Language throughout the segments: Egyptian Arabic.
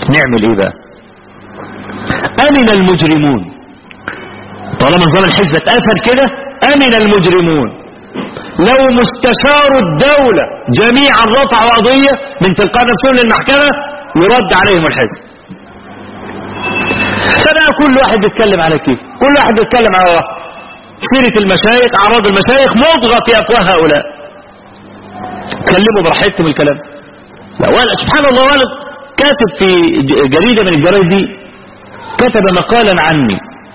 نعمل ايه بقى امن المجرمون طالما نظام الحزب اتقفل كده امن المجرمون لو مستشار الدولة جميعا رفعوا قضية من تلقاء نفسهم للمحكمة يرد عليهم الحزب فبقى كل واحد بيتكلم على كيف كل واحد بيتكلم على واحد سيرة المشايخ أعراض المشايخ مضغة في أفواه هؤلاء كلموا براحتهم الكلام لا ولا سبحان الله ولد كاتب في جريدة من الجرايد دي كتب مقالا عني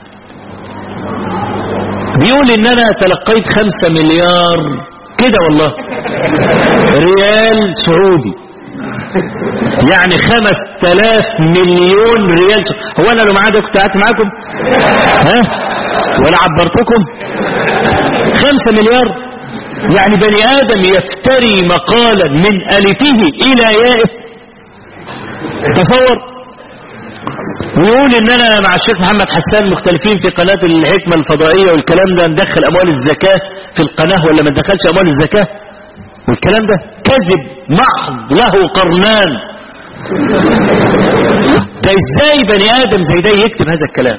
بيقول ان انا تلقيت خمسة مليار كده والله ريال سعودي يعني خمس تلاف مليون ريال هو انا لو معايا كنت قعدت معاكم ها ولا عبرتكم خمسة مليار يعني بني ادم يفتري مقالا من الفه الى يائه تصور ويقول ان انا مع الشيخ محمد حسان مختلفين في قناة الحكمة الفضائية والكلام ده ندخل اموال الزكاة في القناة ولا ما ندخلش اموال الزكاة والكلام ده كذب محض له قرنان ده ازاي بني ادم زي ده يكتب هذا الكلام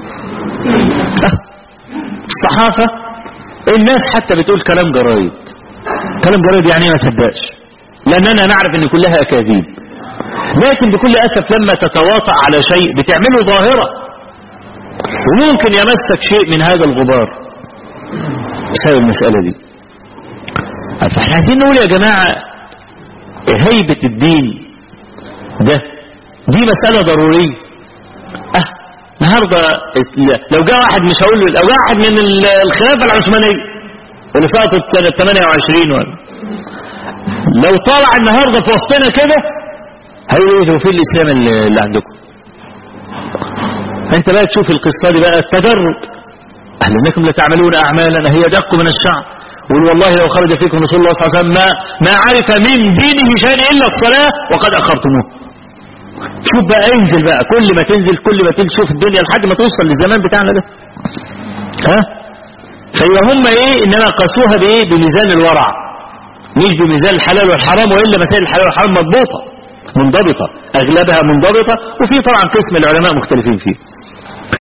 الصحافة الناس حتى بتقول كلام جرايد كلام جرايد يعني ما صدقش لاننا نعرف ان كلها اكاذيب لكن بكل أسف لما تتواطأ على شيء بتعمله ظاهرة وممكن يمسك شيء من هذا الغبار بسبب المسألة دي فاحنا عايزين نقول يا جماعة هيبة الدين ده دي مسألة ضرورية اه النهاردة لو جاء واحد مش هقول له لو جاء واحد من الخلافة العثمانية اللي سقطت سنة 28 ولا لو طالع النهاردة في وسطنا كده هيقولوا في الإسلام اللي عندكم انت بقى تشوف القصة دي بقى التدرج أهل انكم لتعملون أعمالا هي دق من الشعب قل والله لو خرج فيكم رسول الله صلى الله عليه وسلم ما, ما عرف من دينه شيء إلا الصلاة وقد أخرتموه شوف بقى انزل بقى كل ما تنزل كل ما تنزل شوف الدنيا لحد ما توصل للزمان بتاعنا ده ها فيبقى هم ايه انما قاسوها بايه بميزان الورع مش بميزان الحلال والحرام والا مسائل الحلال والحرام مضبوطه منضبطة أغلبها منضبطة وفي طبعا قسم العلماء مختلفين فيه